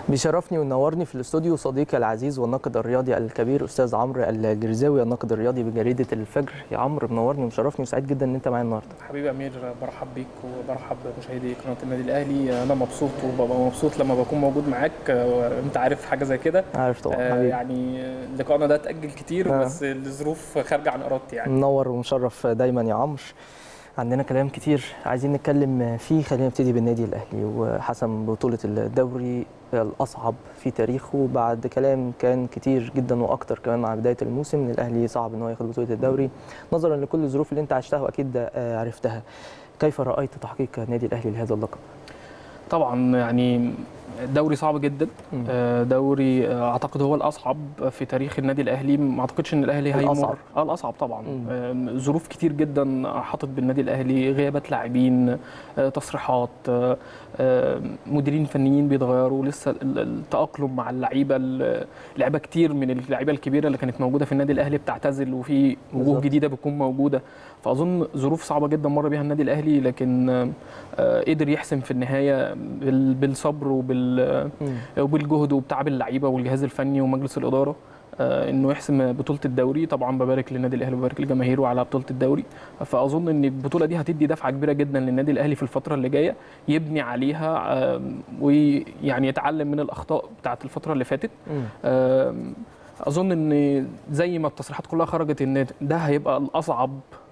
بيشرفني وينورني في الاستوديو صديقي العزيز والناقد الرياضي الكبير استاذ عمرو الجرزاوي الناقد الرياضي بجريده الفجر يا عمرو منورني ومشرفني وسعيد جدا ان انت معايا النهارده حبيبي امير برحب بيك وبرحب بمشاهدي قناه النادي الاهلي انا مبسوط وببقى مبسوط لما بكون موجود معاك انت عارف حاجه زي كده عارف طبعا آه حبيبي. يعني لقائنا ده اتاجل كتير آه. بس الظروف خارجه عن ارادتي يعني منور ومشرف دايما يا عمرو عندنا كلام كتير عايزين نتكلم فيه خلينا نبتدي بالنادي الاهلي وحسم بطوله الدوري الاصعب في تاريخه بعد كلام كان كتير جدا واكتر كمان مع بدايه الموسم ان الاهلي صعب ان هو ياخد بطوله الدوري نظرا لكل الظروف اللي انت عشتها واكيد آه، عرفتها كيف رايت تحقيق النادي الاهلي لهذا اللقب طبعا يعني دوري صعب جدا مم. آه، دوري آه، اعتقد هو الاصعب في تاريخ النادي الاهلي ما اعتقدش ان الاهلي هيمر الأصعب. اه الاصعب طبعا مم. آه، ظروف كتير جدا حطت بالنادي الاهلي غيابات لاعبين آه، تصريحات آه، آه، مديرين فنيين بيتغيروا لسه ال- التاقلم مع اللعيبه ال- لعيبه كتير من اللعيبه الكبيره اللي كانت موجوده في النادي الاهلي بتعتزل وفي وجوه بالظبط. جديده بتكون موجوده فاظن ظروف صعبه جدا مر بيها النادي الاهلي لكن آه، آه، قدر يحسم في النهايه بال- بالصبر وبال مم. وبالجهد وبتعب اللعيبه والجهاز الفني ومجلس الاداره آه، انه يحسم بطوله الدوري طبعا ببارك للنادي الاهلي وببارك لجماهيره على بطوله الدوري فاظن ان البطوله دي هتدي دفعه كبيره جدا للنادي الاهلي في الفتره اللي جايه يبني عليها آم، ويعني يتعلم من الاخطاء بتاعه الفتره اللي فاتت مم. آم، اظن ان زي ما التصريحات كلها خرجت ان ده هيبقى الاصعب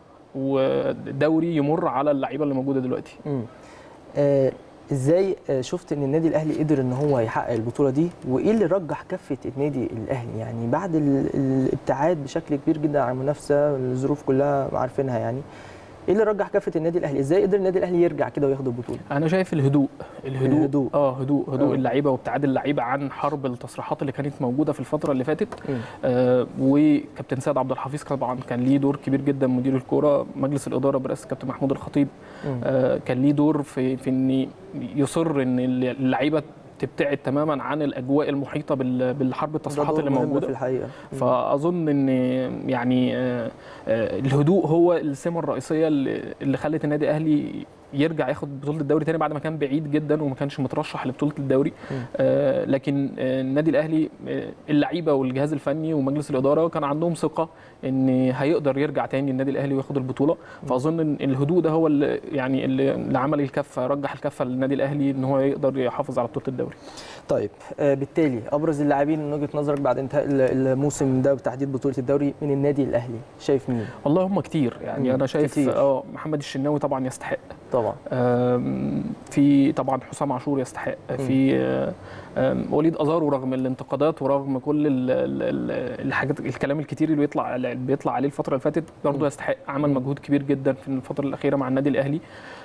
ودوري يمر على اللعيبه اللي موجوده دلوقتي مم. آه، ازاي آه، شفت ان النادي الاهلي قدر ان هو يحقق البطوله دي وايه اللي رجح كفه النادي الاهلي يعني بعد ال- الابتعاد بشكل كبير جدا عن المنافسه الظروف كلها عارفينها يعني ايه اللي رجح كفه النادي الاهلي ازاي قدر النادي الاهلي يرجع كده وياخد البطوله انا شايف الهدوء الهدوء, الهدوء. اه هدوء هدوء آه. اللعيبه وابتعاد اللعيبه عن حرب التصريحات اللي كانت موجوده في الفتره اللي فاتت مم. آه وكابتن سيد عبد الحفيظ طبعا كان ليه دور كبير جدا مدير الكوره مجلس الاداره برئاسه كابتن محمود الخطيب مم. آه كان ليه دور في في ان يصر ان اللعيبه تبتعد تماما عن الاجواء المحيطه بال- بالحرب ده التصريحات دور اللي مهم موجوده في الحقيقه مم. فاظن ان يعني آه، آه، الهدوء هو السمه الرئيسيه اللي اللي خلت النادي الاهلي يرجع ياخد بطوله الدوري تاني بعد ما كان بعيد جدا وما كانش مترشح لبطوله الدوري مم. آه، لكن آه، النادي الاهلي آه، اللعيبه والجهاز الفني ومجلس الاداره كان عندهم ثقه ان هيقدر يرجع تاني النادي الاهلي وياخد البطوله فاظن ان الهدوء ده هو اللي يعني اللي اللي عمل الكفه رجح الكفه للنادي الاهلي ان هو يقدر يحافظ على بطوله الدوري طيب آه، بالتالي ابرز اللاعبين من وجهه نظرك بعد انتهاء ال- الموسم ده بتحديد بطوله الدوري من النادي الاهلي شايف مين والله هم كتير يعني مم، انا شايف كتير. اه محمد الشناوي طبعا يستحق طبعا آم، في طبعا حسام عاشور يستحق في آه، آم، وليد ازارو رغم الانتقادات ورغم كل ال- ال- ال- الحاجات الكلام الكتير اللي بيطلع اللي بيطلع عليه الفتره اللي فاتت برضه مم. يستحق عمل مم. مجهود كبير جدا في الفتره الاخيره مع النادي الاهلي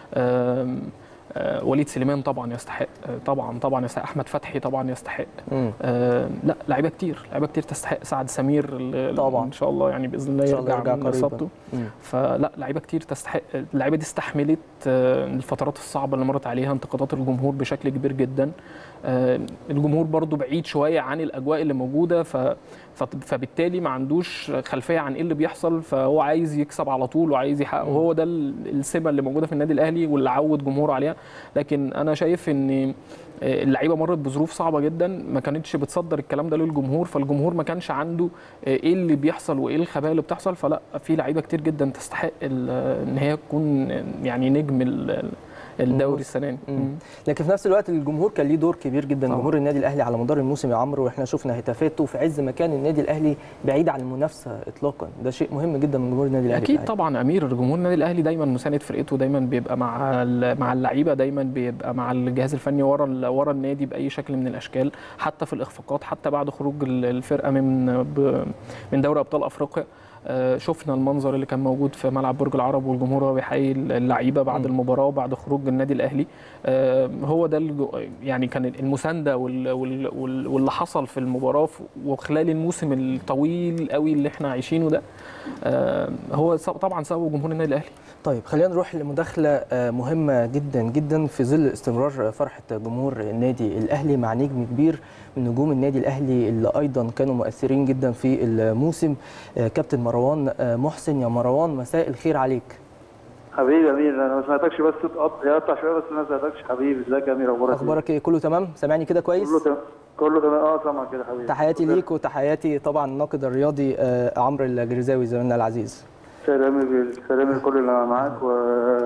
آم، آه، وليد سليمان طبعا يستحق آه، طبعا طبعا يستحق احمد فتحي طبعا يستحق مم. آه، لا لعيبه كتير لعيبه كتير تستحق سعد سمير ال- طبعا. ان شاء الله يعني باذن الله إن شاء الله يرجع, يرجع من قريباً. اصابته مم. فلا لعيبه كتير تستحق اللعيبه دي استحملت آه، الفترات الصعبه اللي مرت عليها انتقادات الجمهور بشكل كبير جدا آه، الجمهور برضو بعيد شويه عن الاجواء اللي موجوده ف ف- فبالتالي ما عندوش خلفيه عن ايه اللي بيحصل فهو عايز يكسب على طول وعايز يحقق مم. وهو ده ال- السمه اللي موجوده في النادي الاهلي واللي عود جمهوره عليها لكن انا شايف ان آه، اللعيبه مرت بظروف صعبه جدا ما كانتش بتصدر الكلام ده للجمهور فالجمهور ما كانش عنده آه، ايه اللي بيحصل وايه الخبايا اللي بتحصل فلا في لعيبه كتير جدا تستحق ال- ان هي تكون يعني نجم ال- الدوري السنه دي مم. لكن في نفس الوقت الجمهور كان ليه دور كبير جدا طبعا. جمهور النادي الاهلي على مدار الموسم يا عمرو واحنا شفنا هتافاته في عز ما كان النادي الاهلي بعيد عن المنافسه اطلاقا ده شيء مهم جدا من جمهور النادي الاهلي اكيد الحقيقة. طبعا امير جمهور النادي الاهلي دايما مساند فرقته دايما بيبقى مع ال- مع اللعيبه دايما بيبقى مع الجهاز الفني ورا ال- ورا النادي باي شكل من الاشكال حتى في الاخفاقات حتى بعد خروج ال- الفرقه من ب- من دوري ابطال افريقيا آه، شفنا المنظر اللي كان موجود في ملعب برج العرب والجمهور وهو بيحيي اللعيبه بعد مم. المباراه وبعد خروج النادي الاهلي آه، هو ده الجو- يعني كان المسانده وال- وال- وال- واللي حصل في المباراه ف- وخلال الموسم الطويل قوي اللي احنا عايشينه ده آه، هو س- طبعا سببه جمهور النادي الاهلي طيب خلينا نروح لمداخله آه، مهمه جدا جدا في ظل استمرار فرحه جمهور النادي الاهلي مع نجم كبير من نجوم النادي الاهلي اللي ايضا كانوا مؤثرين جدا في الموسم آه، كابتن مروان آه، محسن يا مروان مساء الخير عليك حبيبي يا امير انا ما سمعتكش بس صوت قطع يقطع شويه بس انا ما سمعتكش حبيبي ازيك يا امير اخبارك إيه؟ اخبارك ايه كله تمام سامعني كده كويس كله تمام كله تمام اه سامع كده حبيبي تحياتي ليك وتحياتي طبعا الناقد الرياضي آه، عمرو الجرزاوي زميلنا العزيز سلامي سلامي لكل اللي معاك و...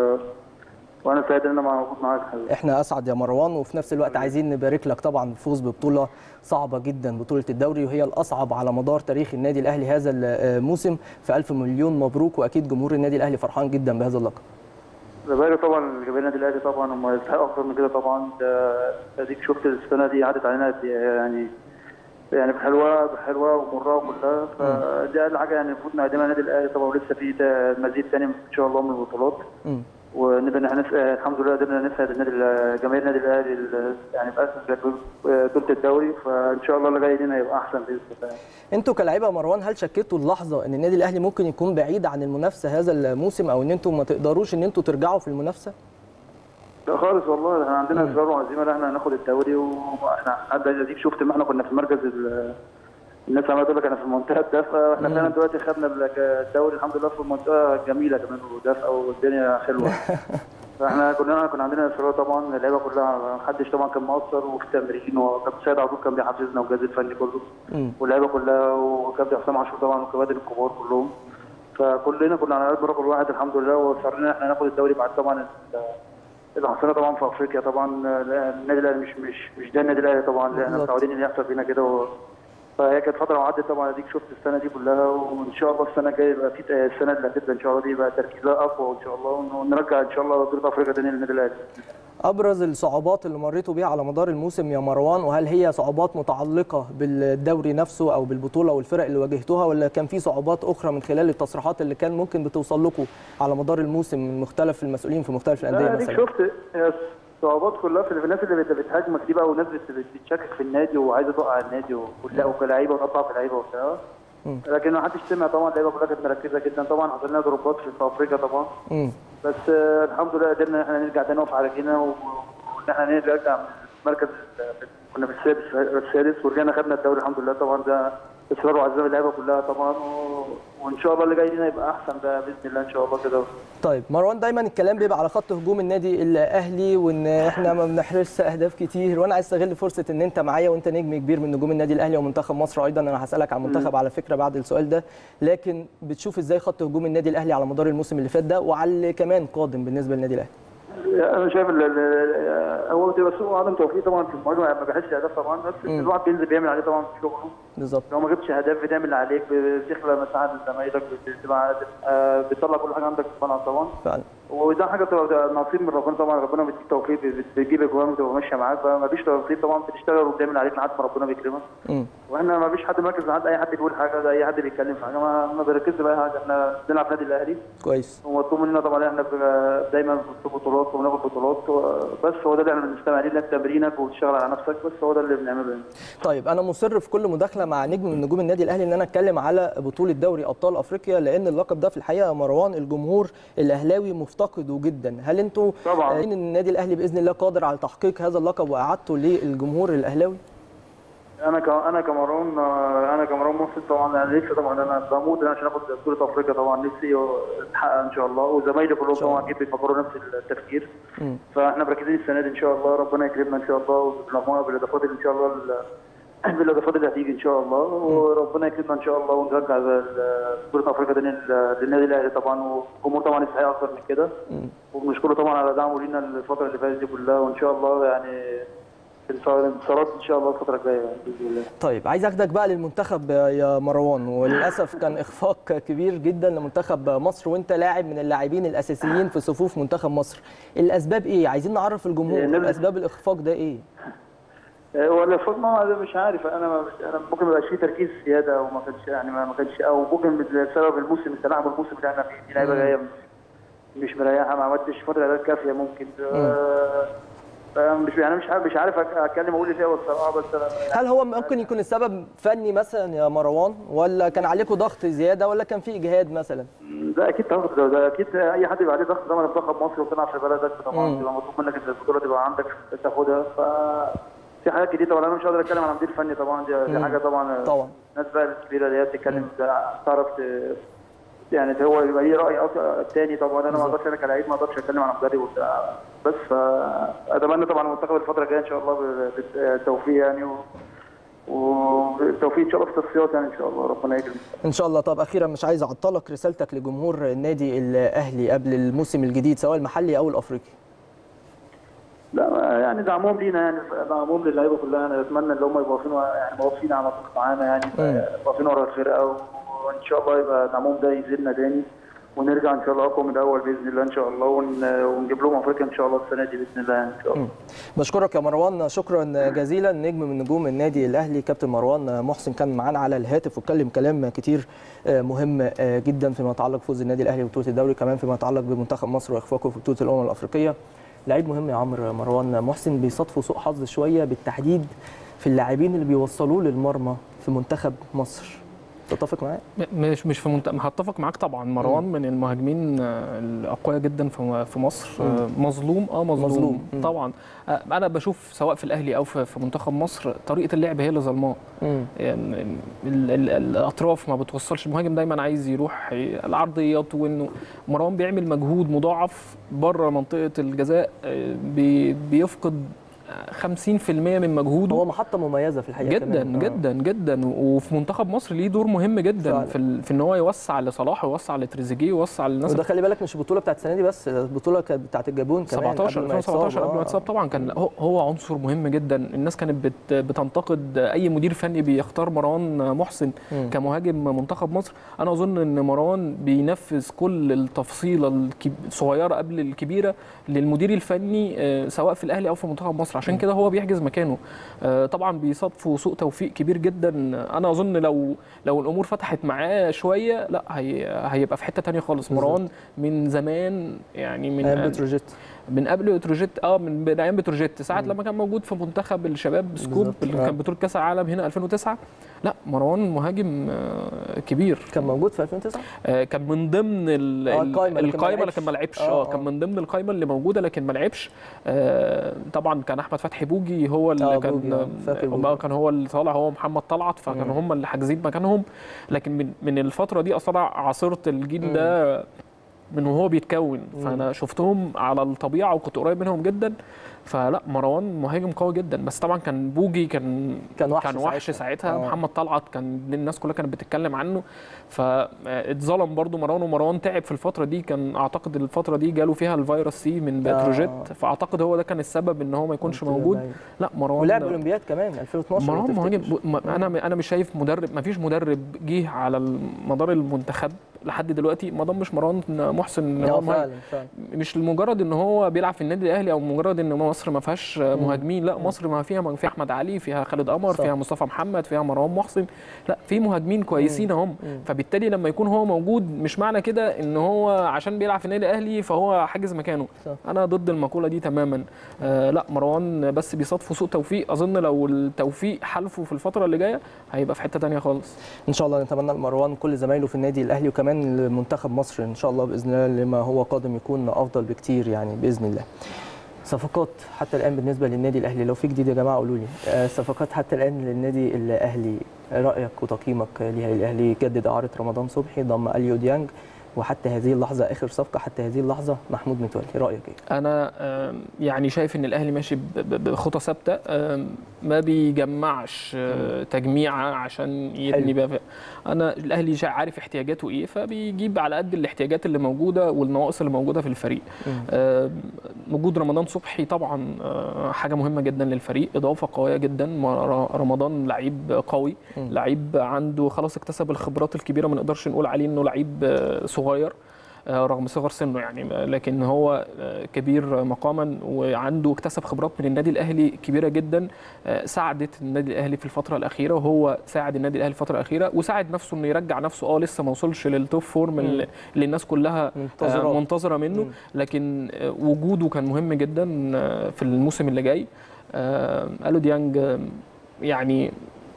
وانا سعيد ان انا موجود معاك حبيبي احنا اسعد يا مروان وفي نفس الوقت عايزين نبارك لك طبعا بالفوز ببطوله صعبه جدا بطوله الدوري وهي الاصعب على مدار تاريخ النادي الاهلي هذا الموسم فالف مليون مبروك واكيد جمهور النادي الاهلي فرحان جدا بهذا اللقب ببارك طبعا لجماهير النادي الاهلي طبعا هم يستحقوا اكتر من كده طبعا ده اديك شفت السنه دي عدت علينا قد إيه يعني يعني بحلوه بحلوه ومرها كلها فدي اقل حاجه يعني المفروض نقدمها النادي الاهلي طبعا ولسه في تا- مزيد تاني ان شاء الله من البطولات مم. ونقدر ان احنا نس- الحمد لله قدرنا نسعد النادي ال- جماهير النادي الاهلي ال- يعني باسم بطوله الدوري فان شاء الله اللي جاي لنا يبقى احسن باذن الله انتوا كلاعيبه يا مروان هل شكيتوا اللحظه ان النادي الاهلي ممكن يكون بعيد عن المنافسه هذا الموسم او ان انتوا ما تقدروش ان انتوا ترجعوا في المنافسه لا خالص والله احنا عندنا اصرار وعزيمه ان احنا هناخد الدوري واحنا حد اديك شفت ما احنا كنا في المركز ال- الناس عماله تقول لك انا في المنطقه الدافئه احنا فعلا دلوقتي خدنا الدوري الحمد لله في المنطقه جميله كمان ودافئه والدنيا حلوه فاحنا كلنا كنا عندنا اصرار طبعا اللعيبه كلها ما حدش طبعا كان مقصر وفي التمرين وكابتن سيد عبود كان بيحفزنا والجهاز الفني كله مم. واللعيبه كلها وكابتن حسام عاشور طبعا والكباتن الكبار كلهم فكلنا كنا على قلب رجل واحد الحمد لله وصرنا ان احنا ناخد الدوري بعد طبعا ال- اللي حصلنا طبعا في افريقيا طبعا لا، النادي الاهلي مش مش مش ده النادي الاهلي طبعا لا، احنا بالظبط. متعودين ان يحصل فينا كده و... فهي كانت فتره وعدت طبعا اديك شفت السنه دي كلها وان شاء الله السنه الجايه يبقى في السنه اللي هتبدا ان شاء الله دي يبقى تركيزها اقوى وان شاء الله ونرجع ان شاء الله بطوله افريقيا تاني للنادي الاهلي ابرز الصعوبات اللي مريتوا بيها على مدار الموسم يا مروان وهل هي صعوبات متعلقه بالدوري نفسه او بالبطوله والفرق اللي واجهتوها ولا كان في صعوبات اخرى من خلال التصريحات اللي كان ممكن بتوصل لكم على مدار الموسم من مختلف المسؤولين في مختلف الانديه لا اديك مثلا شفت هي الصعوبات كلها في الناس اللي بت- بتهاجمك دي بقى وناس بت- بت- بتشكك في النادي وعايزه توقع النادي ولا وكلاعيبه وتقطع في اللعيبه وبتاع مم. لكن ما حدش سمع طبعا اللعيبه كلها كانت مركزه جدا طبعا حصل لنا ضربات في في افريقيا طبعا امم بس آه، الحمد لله قدرنا ان احنا نرجع تاني نقف على رجلينا و- وان احنا نرجع من المركز ال- كنا في السادس السادس ورجعنا خدنا الدوري الحمد لله طبعا ده اصرار وعزيمه اللعيبه كلها طبعا و... وان شاء الله اللي جاي لنا يبقى احسن بقى باذن الله ان شاء الله كده طيب مروان دايما الكلام بيبقى على خط هجوم النادي الاهلي وان احنا ما بنحرزش اهداف كتير وانا عايز استغل فرصه ان انت معايا وانت نجم كبير من نجوم النادي الاهلي ومنتخب مصر ايضا انا هسالك عن المنتخب على فكره بعد السؤال ده لكن بتشوف ازاي خط هجوم النادي الاهلي على مدار الموسم اللي فات ده وعلى اللي كمان قادم بالنسبه للنادي الاهلي انا شايف ال- ال- ال- هو بتبقى سوء عدم توفيق طبعا في المهاجم ما بيحسش اهداف طبعا بس مم. الواحد بينزل بيعمل عليه طبعا في شغله بالظبط لو ما جبتش اهداف بتعمل اللي عليك بتخلق مساحه لزمايلك بتبقى آه، بتطلع كل حاجه عندك في الملعب طبعا فعلا وده حاجه بتبقى بتبقى نصيب من ربنا طبعا ربنا بيديك توفيق بت- بتجيب اجوان وتبقى ماشيه معاك فما فيش توفيق طبعا بتشتغل وبتعمل عليك لحد ما ربنا بيكرمك امم واحنا ما فيش حد مركز لحد اي حد بيقول حاجه ده اي حد بيتكلم في حاجه ما, ما بيركزش بقى حاجه احنا بنلعب نادي الاهلي كويس ومطلوب مننا طبعا احنا بنبقى دايما في بطولات وبناخد بطولات و- بس هو ده اللي احنا بنستمع عليه لك تمرينك وتشتغل على نفسك بس هو ده اللي بنعمله يعني. طيب انا مصر في كل مداخله مع نجم من نجوم النادي الاهلي ان انا اتكلم على بطوله دوري ابطال افريقيا لان اللقب ده في الحقيقه يا مروان الجمهور الاهلاوي مفتقده جدا هل انتوا طبعاً. آه، ان النادي الاهلي باذن الله قادر على تحقيق هذا اللقب واعادته للجمهور الاهلاوي انا ك... انا كمروان انا كمروان محسن طبعا انا نفسي طبعا انا بموت أنا عشان اخد بطوله افريقيا طبعا نفسي تتحقق ان شاء الله وزمايلي كلهم شاء الله. طبعا اكيد بيفكروا نفس التفكير مم. فاحنا مركزين السنه دي ان شاء الله ربنا يكرمنا ان شاء الله وبالمجموعه بالاضافات اللي ان شاء الله ال- بالاضافات اللي هتيجي ان شاء الله وربنا يكرمنا ان شاء الله ونرجع ال- بطوله افريقيا تاني لل- للنادي الاهلي طبعا والجمهور طبعا يستحق اكتر من كده مم. وبنشكره طبعا على دعمه لينا الفتره اللي فاتت دي كلها وان شاء الله يعني انتصارات ان شاء الله الفتره الجايه يعني باذن الله طيب عايز اخدك بقى للمنتخب يا مروان وللاسف كان اخفاق كبير جدا لمنتخب مصر وانت لاعب من اللاعبين الاساسيين في صفوف منتخب مصر الاسباب ايه عايزين نعرف الجمهور إيه، نبدأ. اسباب الاخفاق ده ايه آه، ولا فاطمه انا مش عارف انا ما انا ممكن ما يبقاش فيه تركيز زياده وما كانش يعني ما ما كانش او ممكن بسبب الموسم التلاعب الموسم اللي احنا فيه في لعيبه مم. جايه مش مريحه ما عملتش فتره علاج كافيه ممكن آه، آه، مش يعني مش عارف مش عارف أك- اتكلم اقول ايه فيها الصراحه بس أنا- هل هو ممكن يكون السبب فني مثلا يا مروان ولا كان عليكم ضغط زياده ولا كان في اجهاد مثلا ده اكيد ضغط ده, ده اكيد اي حد يبقى عليه ضغط طبعا منتخب مصر وبتلعب في بلدك طبعا مم. بيبقى مطلوب منك ان البطوله تبقى عندك تاخدها ف في حاجات كتير طبعا انا مش قادر اتكلم عن مدير فني طبعا دي, دي مم. حاجه طبعا طبعا الناس بقى الكبيره اللي هي بتتكلم ده تعرف ت- يعني هو يبقى ليه راي أك- تاني طبعا انا ما بالظبط. اقدرش انا كلاعب ما اقدرش اتكلم عن مدرب وبتاع بس فاتمنى طبعا المنتخب الفتره الجايه ان شاء الله بالتوفيق يعني و- والتوفيق ان شاء الله في التصفيات يعني ان شاء الله ربنا يكرم ان شاء الله طب اخيرا مش عايز اعطلك رسالتك لجمهور النادي الاهلي قبل الموسم الجديد سواء المحلي او الافريقي لا ما- يعني دعمهم لينا يعني دعمهم للعيبه كلها انا اتمنى ان هم يبقوا واقفين يعني واقفين على طول معانا يعني مم. واقفين ورا الفرقه وان شاء الله يبقى دعمهم ده يزيدنا تاني ونرجع ان شاء الله اقوى من الاول باذن الله ان شاء الله ون- ونجيب لهم افريقيا ان شاء الله السنه دي باذن الله يعني ان شاء الله بشكرك يا مروان شكرا جزيلا نجم من نجوم النادي الاهلي كابتن مروان محسن كان معانا على الهاتف واتكلم كلام كتير مهم جدا فيما يتعلق بفوز النادي الاهلي ببطوله الدوري كمان فيما يتعلق بمنتخب مصر واخفاقه في بطوله الامم الافريقيه لعيب مهم يا عمرو مروان محسن بيصادفوا سوء حظ شويه بالتحديد في اللاعبين اللي بيوصلوه للمرمى في منتخب مصر تتفق معايا؟ مش مش في منت... هتفق معاك طبعا مروان من المهاجمين آه، الاقوياء جدا في في مصر آه، مظلوم اه مظلوم, مظلوم. مم. طبعا آه، انا بشوف سواء في الاهلي او في في منتخب مصر طريقه اللعب هي اللي ظلماه يعني ال- ال- الاطراف ما بتوصلش المهاجم دايما عايز يروح العرضيات وانه مروان بيعمل مجهود مضاعف بره منطقه الجزاء آه، بي- بيفقد 50% من مجهوده هو محطه مميزه في الحقيقه جدا كمان. آه. جدا جدا وفي منتخب مصر ليه دور مهم جدا فعلا. في, ال... في ان هو يوسع لصلاح ويوسع لتريزيجيه ويوسع للناس وده خلي بالك مش البطوله بتاعت السنه دي بس البطوله كانت بتاعت الجابون كمان 17 قبل ما 2017 يتصاب. قبل ما آه. يتصاب طبعا كان هو- هو عنصر مهم جدا الناس كانت بت بتنتقد اي مدير فني بيختار مروان محسن مم. كمهاجم منتخب مصر انا اظن ان مروان بينفذ كل التفصيله الكب- الصغيره قبل الكبيره للمدير الفني آه، سواء في الاهلي او في منتخب مصر عشان كده هو بيحجز مكانه آه، طبعا بيصادفوا سوء توفيق كبير جدا انا اظن لو لو الامور فتحت معاه شويه لا هي هيبقى في حته تانية خالص بالظبط. مروان من زمان يعني من ايام بتروجيت من قبل بتروجيت اه من من ايام بتروجيت ساعه لما كان موجود في منتخب الشباب سكوب بالظبط. اللي آه. كان بطوله كاس العالم هنا 2009 لا مروان مهاجم آه، كبير كان موجود في 2009 آه، كان من ضمن ال- آه، ال- القايمة لكن ما القايمه لعبش. لكن ما لعبش آه، اه آه. كان من ضمن القايمه اللي موجوده لكن ما لعبش آه، طبعا كان احمد فتحي بوجي هو اللي آه، كان بوجي، آه، فاكر بوجي. آه، كان هو اللي طالع هو محمد طلعت فكانوا هم اللي حاجزين مكانهم لكن من من الفتره دي اصلا عاصرت الجيل ده من وهو بيتكون فانا شفتهم على الطبيعه وكنت قريب منهم جدا فلا مروان مهاجم قوي جدا بس طبعا كان بوجي كان كان وحش كان وحش ساعتها. ساعتها آه. محمد طلعت كان الناس كلها كانت بتتكلم عنه فاتظلم برضو مروان ومروان تعب في الفتره دي كان اعتقد الفتره دي جاله فيها الفيروس سي من آه. بتروجيت فاعتقد هو ده كان السبب ان هو ما يكونش كنت موجود باين. لا مروان ولعب اولمبياد كمان 2012 لو مروان تفتكر. مهاجم م- انا انا مش شايف مدرب ما فيش مدرب جه على مدار المنتخب لحد دلوقتي ما ضمش مروان محسن إن آه، هو مهاجم. فعلا فعلا مش لمجرد ان هو بيلعب في النادي الاهلي او مجرد ان مصر ما فيهاش مهاجمين لا مصر ما فيها فيها احمد علي فيها خالد قمر صح. فيها مصطفى محمد فيها مروان محسن لا في مهاجمين كويسين اهم فبالتالي لما يكون هو موجود مش معنى كده ان هو عشان بيلعب في النادي الاهلي فهو حاجز مكانه صح. انا ضد المقوله دي تماما آه لا مروان بس بيصادفوا سوء توفيق اظن لو التوفيق حالفه في الفتره اللي جايه هيبقى في حته تانية خالص ان شاء الله نتمنى لمروان كل زمايله في النادي الاهلي وكمان لمنتخب مصر ان شاء الله باذن الله لما هو قادم يكون افضل بكتير يعني باذن الله صفقات حتى الان بالنسبه للنادي الاهلي لو في جديد يا جماعه قولوا لي آه، صفقات حتى الان للنادي الاهلي رايك وتقييمك ليها الاهلي جدد اعاره رمضان صبحي ضم اليو ديانج وحتى هذه اللحظه اخر صفقه حتى هذه اللحظه محمود متولي رايك ايه انا آم، يعني شايف ان الاهلي ماشي ب- ب- بخطى ثابته آم، ما بيجمعش آه، تجميعه عشان يبني حلو. بيها فرقة. انا الاهلي شا- عارف احتياجاته ايه فبيجيب على قد الاحتياجات اللي موجوده والنواقص اللي موجوده في الفريق آم، وجود رمضان صبحي طبعا آه، حاجه مهمه جدا للفريق اضافه قويه جدا م- رمضان لعيب قوي مم. لعيب عنده خلاص اكتسب الخبرات الكبيره ما نقدرش نقول عليه انه لعيب آه، صغير آه، رغم صغر سنه يعني لكن هو آه، كبير مقاما وعنده اكتسب خبرات من النادي الاهلي كبيره جدا آه، ساعدت النادي الاهلي في الفتره الاخيره وهو ساعد النادي الاهلي الفتره الاخيره وساعد نفسه انه يرجع نفسه اه لسه ما وصلش للتوب فورم اللي اللي الناس كلها منتظرة. آه، منتظره منه مم. لكن آه، وجوده كان مهم جدا آه، في الموسم اللي جاي آه، الو ديانج آه، يعني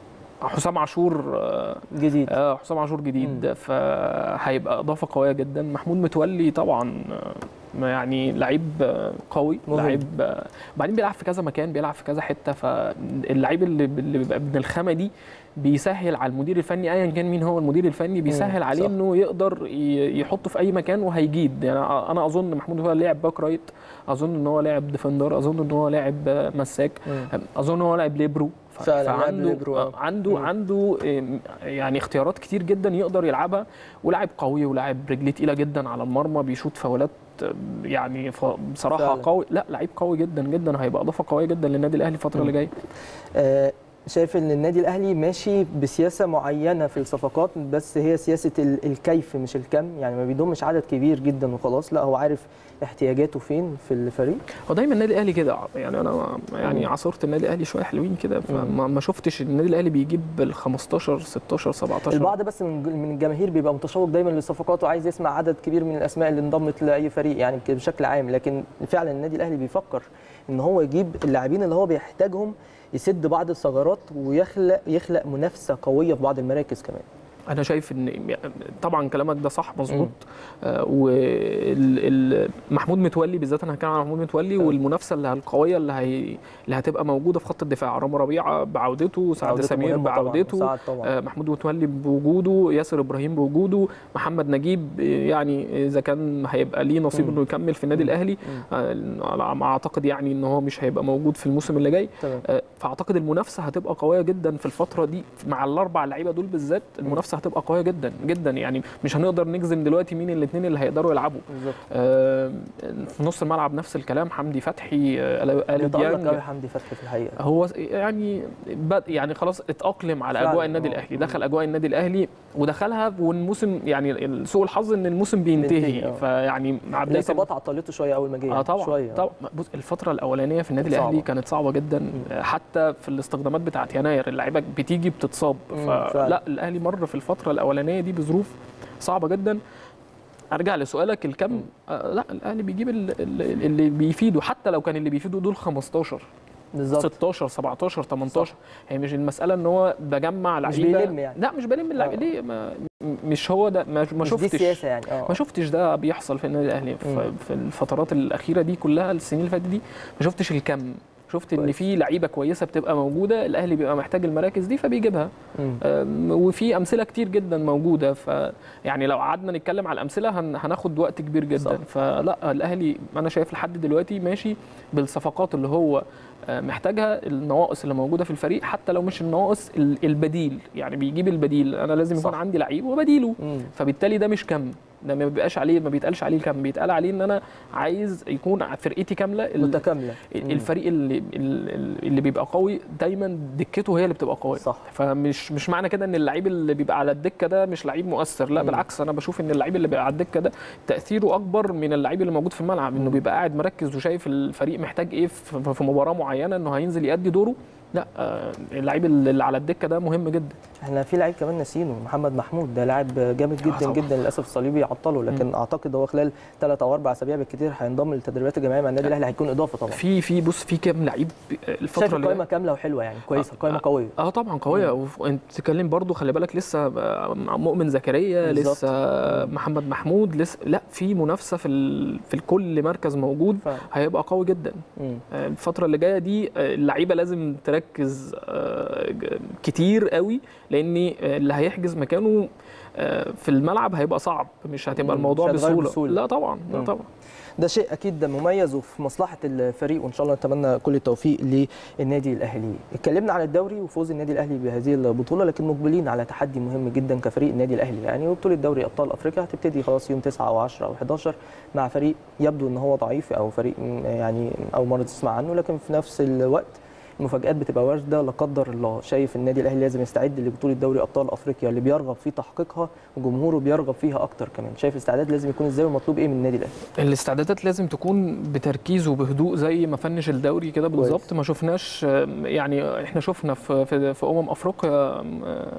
حسام عاشور آه، جديد اه حسام عاشور جديد فهيبقى اضافه قويه جدا محمود متولي طبعا آه، ما يعني لعيب آه، قوي مهم. لعيب آه، وبعدين بيلعب في كذا مكان بيلعب في كذا حته فاللعيب اللي اللي بيبقى ابن الخامه دي بيسهل على المدير الفني ايا كان مين هو المدير الفني بيسهل عليه صح. انه يقدر ي- يحطه في اي مكان وهيجيد يعني انا اظن محمود هو لاعب باك رايت اظن ان هو لاعب ديفندر اظن ان هو لاعب آه، مساك مم. اظن ان هو لاعب ليبرو ف- فعلا لاعب فعنده ليبرو، آه. عنده مم. عنده آم، يعني اختيارات كتير جدا يقدر يلعبها ولاعب قوي ولاعب رجليه تقيله جدا على المرمى بيشوط فاولات آم، يعني ف- بصراحه فعلا. قوي لا لعيب قوي جدا جدا هيبقى اضافه قويه جدا للنادي الاهلي الفتره اللي جايه آه، شايف ان النادي الاهلي ماشي بسياسه معينه في الصفقات بس هي سياسه ال- الكيف مش الكم يعني ما بيضمش عدد كبير جدا وخلاص لا هو عارف احتياجاته فين في الفريق هو دايما النادي الاهلي كده يعني انا يعني مم. عاصرت النادي الاهلي شويه حلوين كده فما ما شفتش النادي الاهلي بيجيب ال 15 16 17 البعض بس من من الجماهير بيبقى متشوق دايما للصفقات وعايز يسمع عدد كبير من الاسماء اللي انضمت لاي فريق يعني كده بشكل عام لكن فعلا النادي الاهلي بيفكر ان هو يجيب اللاعبين اللي هو بيحتاجهم يسد بعض الثغرات ويخلق يخلق منافسه قويه في بعض المراكز كمان انا شايف ان طبعا كلامك ده صح مظبوط آه ومحمود متولي بالذات انا هتكلم عن محمود متولي آه. والمنافسه اللي القويه اللي هي اللي هتبقى موجوده في خط الدفاع رامي ربيعه بعودته سعد عودته سمير مهمة طبعاً، بعودته سعد طبعا آه، محمود متولي بوجوده ياسر ابراهيم بوجوده محمد نجيب آه، يعني اذا كان هيبقى ليه نصيب مم. انه يكمل في النادي مم. الاهلي مم. آه، على ما اعتقد يعني ان هو مش هيبقى موجود في الموسم اللي جاي تمام آه، فاعتقد المنافسه هتبقى قويه جدا في الفتره دي مع الاربع لعيبه دول بالذات المنافسه هتبقى قويه جدا جدا يعني مش هنقدر نجزم دلوقتي مين الاثنين اللي هيقدروا يلعبوا بالظبط آه، في نص الملعب نفس الكلام حمدي فتحي آه، آل- آل متألق ديانج قوي حمدي فتحي في الحقيقه هو يعني بد يعني خلاص اتأقلم على فعلا، اجواء النادي آه. الاهلي دخل اجواء النادي الاهلي ودخلها والموسم يعني سوء الحظ ان الموسم بينتهي، بينتهي آه. فيعني مع بدايه الاصابات عطلته شويه اول ما جه اه طبعا شويه طبعا بص الفتره الاولانيه في النادي صعبة. الاهلي كانت صعبه جدا حتى في الاستخدامات بتاعت يناير اللعيبه بتيجي بتتصاب مم، فعلا. فلا الاهلي مر في الفتره الاولانيه دي بظروف صعبه جدا ارجع لسؤالك الكم آه لا الاهلي بيجيب ال- ال- اللي بيفيده حتى لو كان اللي بيفيده دول 15 بالظبط 16 17 18 هي مش المساله ان هو بجمع مش لعيبه بيلم يعني. لا مش بلم اللعيبه آه. ليه ما م- مش هو ده ما, ما مش دي شفتش السياسه يعني اه ما شفتش ده بيحصل في النادي الاهلي ف- مم. في الفترات الاخيره دي كلها السنين اللي فاتت دي ما شفتش الكم شفت ان كويس. في لعيبه كويسه بتبقى موجوده الاهلي بيبقى محتاج المراكز دي فبيجيبها مم. أم، وفي امثله كتير جدا موجوده ف يعني لو قعدنا نتكلم على الامثله هن... هناخد وقت كبير جدا صح. فلا الاهلي انا شايف لحد دلوقتي ماشي بالصفقات اللي هو آه، محتاجها النواقص اللي موجوده في الفريق حتى لو مش الناقص ال- البديل يعني بيجيب البديل انا لازم يكون صح. عندي لعيب وبديله مم. فبالتالي ده مش كم ده ما بيبقاش عليه ما بيتقالش عليه الكم بيتقال عليه ان انا عايز يكون فرقتي كامله ال- متكامله مم. الفريق اللي ال- اللي بيبقى قوي دايما دكته هي اللي بتبقى قويه صح فمش مش معنى كده ان اللعيب اللي بيبقى على الدكه ده مش لعيب مؤثر لا مم. بالعكس انا بشوف ان اللعيب اللي بيبقى على الدكه ده تاثيره اكبر من اللعيب اللي موجود في الملعب انه مم. بيبقى قاعد مركز وشايف الفريق محتاج ايه في في مباراه معينه انه هينزل يأدي دوره لا آه، اللعيب اللي على الدكه ده مهم جدا احنا في لعيب كمان ناسينه محمد محمود ده لاعب جامد جدا طبعا. جدا للاسف الصليبي عطله لكن اعتقد هو خلال ثلاث او اربع اسابيع بالكتير هينضم للتدريبات الجماعيه مع النادي الاهلي هيكون اضافه طبعا في في بص في كام لعيب الفتره شايف اللي القائمه كامله وحلوه يعني كويسه قائمه آه. قويه اه طبعا قويه وانت بتتكلم برضو خلي بالك لسه آه، مؤمن زكريا بالظبط. لسه آه، محمد محمود لسه لا في منافسه في ال... في كل مركز موجود فعلا. هيبقى قوي جدا مم. آه، الفتره اللي جايه دي آه، اللعيبه لازم تركز آه، ج- كتير قوي لان آه، اللي هيحجز مكانه آه، في الملعب هيبقى صعب مش هتبقى مم. الموضوع مش هتغير بسهوله. بسهولة. لا طبعا لا مم. طبعا ده شيء اكيد مميز وفي مصلحه الفريق وان شاء الله نتمنى كل التوفيق للنادي الاهلي اتكلمنا عن الدوري وفوز النادي الاهلي بهذه البطوله لكن مقبلين على تحدي مهم جدا كفريق النادي الاهلي يعني وبطوله دوري ابطال افريقيا هتبتدي خلاص يوم 9 او 10 او 11 مع فريق يبدو ان هو ضعيف او فريق يعني اول مره تسمع عنه لكن في نفس الوقت المفاجآت بتبقى وارده لا قدر الله شايف النادي الاهلي لازم يستعد لبطوله دوري ابطال افريقيا اللي بيرغب في تحقيقها وجمهوره بيرغب فيها اكتر كمان شايف الاستعداد لازم يكون ازاي ومطلوب ايه من النادي الاهلي الاستعدادات لازم تكون بتركيز وبهدوء زي ما فنش الدوري كده بالظبط ما شفناش آه، يعني احنا شفنا في في, في امم افريقيا آه،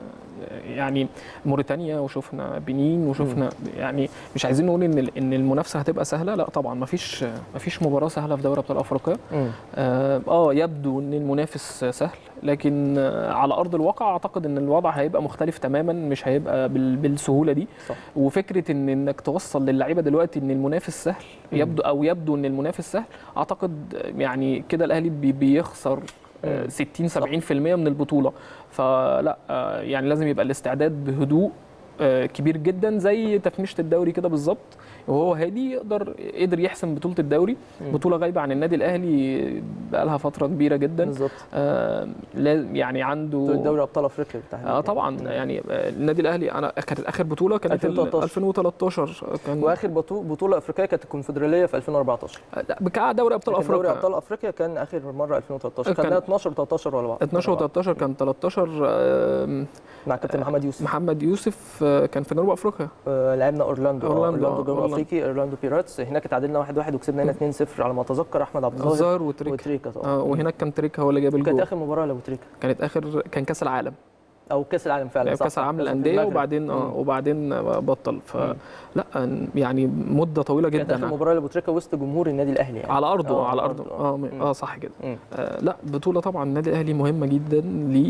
يعني موريتانيا وشفنا بنين وشفنا يعني مش عايزين نقول ان ال- ان المنافسه هتبقى سهله لا طبعا ما فيش ما فيش مباراه سهله في دوري ابطال افريقيا مم. اه آه، يبدو ان المنافس سهل لكن آه، على ارض الواقع اعتقد ان الوضع هيبقى مختلف تماما مش هيبقى بال- بالسهوله دي صح. وفكره ان انك توصل للعيبه دلوقتي ان المنافس سهل يبدو او يبدو ان المنافس سهل اعتقد يعني كده الاهلي بي- بيخسر آه، مم. 60 70% من البطوله فلا آه، يعني لازم يبقى الاستعداد بهدوء آه، كبير جدا زي تفنيشه الدوري كده بالظبط وهو هادي يقدر قدر يحسم بطوله الدوري مم. بطوله غايبه عن النادي الاهلي بقالها فتره كبيره جدا بالظبط آه لا- يعني عنده بطولة دوري ابطال افريقيا بالتحديد اه طبعا يعني آه، النادي الاهلي انا كانت اخر بطوله كانت ال 2013. 2013 كان واخر بطو- بطوله افريقيه كانت الكونفدراليه في 2014 لا بكاع دوري ابطال لكن دوري افريقيا ابطال افريقيا كان اخر مره 2013 كان- كان 12 و13 ورا بعض 12 و13 كان 13 آه، مع كابتن محمد يوسف محمد يوسف آه، كان في جنوب افريقيا آه، لعبنا اورلاندو آه، أورلاندو، اورلاندو آه، جنوب أورلاندو. افريقي اورلاندو بيراتس هناك اتعادلنا 1-1 وكسبنا هنا 2-0 على ما اتذكر احمد عبد الظاهر الظاهر وتريكا وتريكا طبعا آه وهناك كان تريكا هو اللي جاب كانت الجول اخر مباراه لابو تريكا كانت اخر كان كاس العالم او كاس العالم فعلا لعب صح، كاس صح، العالم كأس في للانديه المغرب. وبعدين اه مم. وبعدين بطل مم. فلا يعني مده طويله كانت اخر جدا مباراه لابو تريكا وسط جمهور النادي الاهلي يعني على ارضه آه، على على ارضه أرضه، اه م- مم. اه صح كده مم. آه لا بطوله طبعا النادي الاهلي مهمه جدا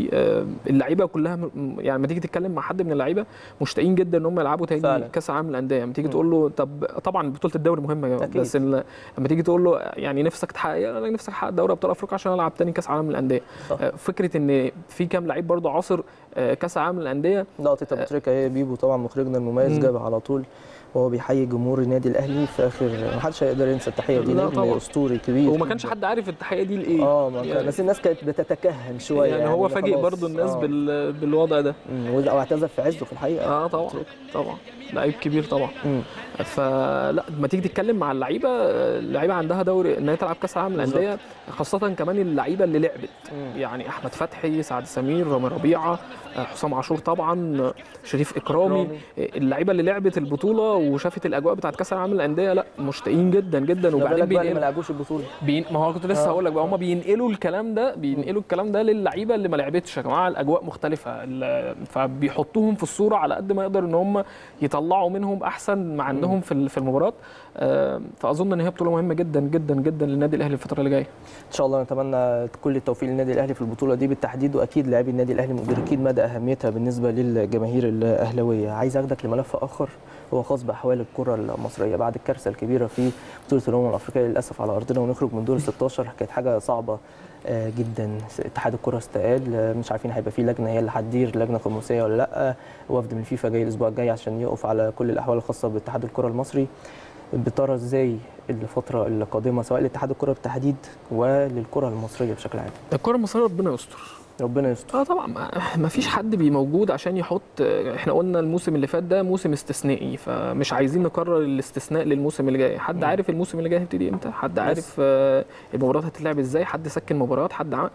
للعيبه كلها م- يعني لما تيجي تتكلم مع حد من اللعيبه مشتاقين جدا ان هم يلعبوا تاني فعلا. كاس العالم للانديه لما تيجي مم. تقول له طب طبعا بطوله الدوري مهمه أكيد. بس ال- لما تيجي تقول له يعني نفسك تحقق إيه؟ انا نفسك احقق دوري ابطال افريقيا عشان العب تاني كاس العالم للانديه صح. آه، فكره ان في كام لعيب برضه عاصر آه، كاس العالم للانديه لقطه ابو تريكا هي بيبو طبعا مخرجنا المميز مم. جابها على طول وهو بيحيي جمهور النادي الاهلي في اخر ما حدش هيقدر ينسى التحيه دي لا لأن طبعا. اسطوري كبير وما كانش حد عارف التحيه دي لايه اه ما كان يعني- بس الناس كانت بتتكهن شويه يعني هو فاجئ خلاص. برضه الناس آه. بال... بالوضع ده مم، وده- واعتزل في عزه في الحقيقه اه طبعا طبعا لعيب كبير طبعا مم. فلا لما تيجي تتكلم مع اللعيبه اللعيبه عندها دوري ان هي تلعب كاس العالم للانديه خاصه كمان اللعيبه اللي لعبت مم. يعني احمد فتحي سعد سمير رامي ربيعه آه، حسام عاشور طبعا آه، شريف اكرامي إكرامي. آه، اللعيبه اللي لعبت البطوله وشافت الاجواء بتاعت كاس العالم للانديه لا مشتاقين جدا جدا ما بالك وبعدين بقى اللي ما بينقلوا لعبوش البطوله بين... ما هو كنت لسه آه. هقول لك بقى هم بينقلوا الكلام ده بينقلوا الكلام ده للعيبه اللي ما لعبتش يا جماعه الاجواء مختلفه ال- فبيحطوهم في الصوره على قد ما يقدر ان هم يطلعوا منهم احسن ما عندهم في ال- في المباراه آه، فاظن ان هي بطوله مهمه جدا جدا جدا للنادي الاهلي الفتره اللي جايه ان شاء الله نتمنى كل التوفيق للنادي الاهلي في البطوله دي بالتحديد واكيد لاعبي النادي الاهلي مدركين مدى اهميتها بالنسبه للجماهير الاهلاويه عايز اخدك لملف اخر هو خاص باحوال الكره المصريه بعد الكارثه الكبيره في بطوله الامم الافريقيه للاسف على ارضنا ونخرج من دور ال 16 كانت حاجه صعبه آه، جدا اتحاد الكره استقال آه، مش عارفين هيبقى في لجنه هي اللي هتدير لجنه خماسيه ولا لا وفد من فيفا جاي الاسبوع الجاي عشان يقف على كل الاحوال الخاصه باتحاد الكره المصري بترى ازاي الفتره القادمه سواء لاتحاد الكره بالتحديد وللكره المصريه بشكل عام الكره المصريه ربنا يستر ربنا يستر اه طبعا ما- ما فيش حد بي موجود عشان يحط احنا قلنا الموسم اللي فات ده موسم استثنائي فمش عايزين نكرر الاستثناء للموسم اللي جاي حد مم. عارف الموسم اللي جاي هيبتدي امتى حد عارف آه، المباريات هتتلعب ازاي حد سكن مباريات حد عم...